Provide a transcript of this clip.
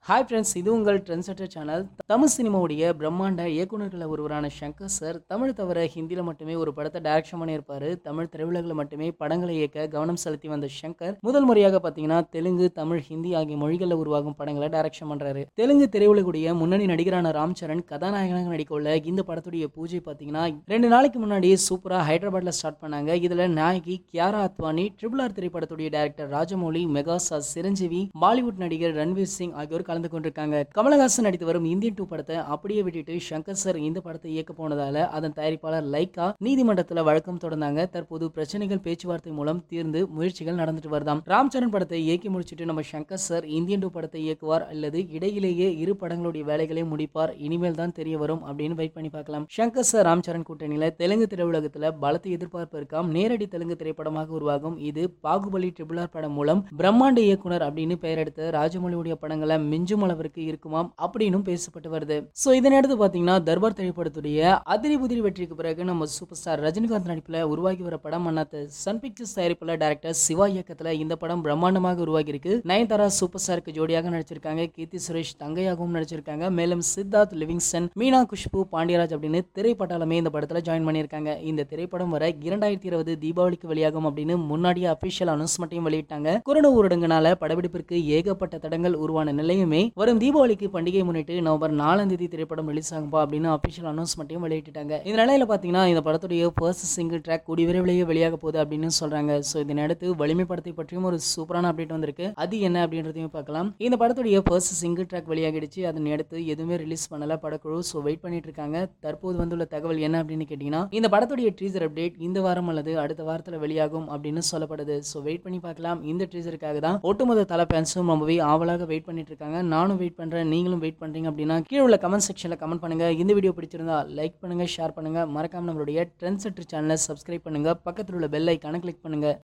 hi friends இது உங்கள் trend setter channel Tamil சினிமாவுடைய பிரம்மாண்ட இயக்குனர்களில் ஒருவரான சங்கர் சார் தமிழ் தவிர ஹிந்தியில் மட்டுமே ஒரு படத்தை டைரக்ஷன் பண்ணியிருப்பாரு தமிழ் திரையுலகில் மட்டுமே படங்களை இயக்க கவனம் செலுத்தி வந்த சங்கர் முதல் முறையாக பார்த்தீங்கன்னா தெலுங்கு தமிழ் ஹிந்தி ஆகிய மொழிகளில் உருவாகும் படங்களை டைரக்ஷன் பண்ணுறாரு தெலுங்கு திரையுலகுடைய முன்னணி நடிகரான ராம் சரண் கதாநாயகனாக நடிக்கவுள்ள இந்த படத்துடைய பூஜை பார்த்தீங்கன்னா ரெண்டு நாளைக்கு முன்னாடி சூப்பராக ஹைதராபாத்தில் ஸ்டார்ட் பண்ணாங்க இதில் நாயகி கியாரா அத்வானி ட்ரிபிள் ஆர் திரைப்படத்துடைய டைரக்டர் ராஜமௌலி மெகாசா சிரஞ்சீவி பாலிவுட் நடிகர் ரன்வீர் சிங் ஆகியோர் கலந்து கொண்டிருக்காங்க கமலஹாசன் நடித்து வரும் இந்தியன் டூ படத்தை அப்படியே விட்டுட்டு சங்கர் சார் இந்த படத்தை இயக்க போனதால அதன் தயாரிப்பாளர் லைக்கா நீதிமன்றத்தில் வழக்கம் தொடர்ந்தாங்க தற்போது பிரச்சனைகள் பேச்சுவார்த்தை மூலம் தீர்ந்து முயற்சிகள் நடந்துட்டு வருதாம் ராம் சரண் படத்தை இயக்கி முடிச்சிட்டு நம்ம சங்கர் சார் இந்தியன் டூ படத்தை இயக்குவார் அல்லது இடையிலேயே இரு படங்களுடைய வேலைகளை முடிப்பார் இனிமேல் தான் தெரிய வரும் அப்படின்னு வெயிட் பண்ணி பார்க்கலாம் சங்கர் சார் ராம் சரண் கூட்டணியில தெலுங்கு திரையுலகத்துல பலத்த எதிர்பார்ப்பு இருக்காம் நேரடி தெலுங்கு திரைப்படமாக உருவாகும் இது பாகுபலி ட்ரிபிள் ஆர் படம் மூலம் பிரம்மாண்ட இயக்குனர் அப்படின்னு பெயர் எடுத்த ராஜமௌலியுடைய படங்களை மிஞ்சும் அளவிற்கு இருக்குமாம் அப்படின்னும் பேசப்பட்டு வருது சோ இதனடுத்து பாத்தீங்கன்னா தர்பார் திரைப்படத்துடைய அதிரி புதிரி வெற்றிக்கு பிறகு நம்ம சூப்பர் ஸ்டார் ரஜினிகாந்த் நடிப்புல உருவாகி வர படம் அண்ணாத்த சன் பிக்சர்ஸ் தயாரிப்புல டைரக்டர் சிவா இயக்கத்துல இந்த படம் பிரம்மாண்டமாக உருவாகி இருக்கு நயன்தாரா சூப்பர் ஸ்டாருக்கு ஜோடியாக நடிச்சிருக்காங்க கீர்த்தி சுரேஷ் தங்கையாகவும் நடிச்சிருக்காங்க மேலும் சித்தார்த் லிவிங்ஸ்டன் மீனா குஷ்பு பாண்டியராஜ் அப்படின்னு திரைப்பட்டாலுமே இந்த படத்துல ஜாயின் பண்ணியிருக்காங்க இந்த திரைப்படம் வர இரண்டாயிரத்தி இருபது தீபாவளிக்கு வெளியாகும் அப்படின்னு முன்னாடியே அபிஷியல் அனௌன்ஸ்மெண்ட்டையும் வெளியிட்டாங்க கொரோனா ஊரடங்குனால படப்பிடிப்பிற்கு ஏகப்பட்ட தடங்கள் உருவான நிலையுமே வரும் தீபாவளிக்கு பண்டிகை முன்னிட்டு நவம்பர் நாலாம் தேதி திரைப்படம் ரிலீஸ் ஆகும்பா அப்படின்னு அபிஷியல் அனௌன்ஸ்மெண்ட்டையும் வெளியிட்டாங்க இந்த நிலையில பாத்தீங்கன்னா இந்த படத்துடைய ஃபர்ஸ்ட் சிங்கிள் ட்ராக் கூடிய விரைவிலேயே வெளியாக போகுது அப்படின்னு சொல்றாங்க ஸோ இதனை அடுத்து வலிமை படத்தை பற்றியும் ஒரு சூப்பரான அப்டேட் வந்திருக்கு அது என்ன அப்படின்றதையும் பார்க்கலாம் இந்த படத்துடைய ஃபர்ஸ்ட் சிங்கிள் ட்ராக் வெளியாகிடுச்சு அதனை அடுத்து எதுவுமே ரிலீஸ் பண்ணல படக்குழு ஸோ வெயிட் பண்ணிட்டு இருக்காங்க தற்போது வந்துள்ள தகவல் என்ன அப்படின்னு கேட்டீங்கன்னா இந்த படத்துடைய ட்ரீசர் அப்டேட் இந்த வாரம் அல்லது அடுத்த வாரத்தில் வெளியாகும் அப்படின்னு சொல்லப்படுது ஸோ வெயிட் பண்ணி பார்க்கலாம் இந்த ட்ரீசருக்காக தான் ஒட்டுமொத்த தலை ஃபேன்ஸும் ரொம்பவே ஆவலாக வெயிட் பண்ணிட்டு இருக்காங்க நானும் வெயிட் பண்றேன் நீங்களும் வெயிட் பண்றீங்க அப்படின்னா கீழே உள்ள கமெண்ட் செக்ஷன்ல கமெண்ட் பண்ணுங்க இந்த வீடியோ பிடிச்சிருந்தா லைக் பண்ணுங்க ஷேர் பண்ணுங்க மறக்காம நம்மளுடைய ட்ரெண்ட் செட்டர் சேனலை சப்ஸ்கிரைப் பண்ணுங்க பக்கத்தில் உள்ள பெல் ஐக்கான கிளிக் பண்ணுங்க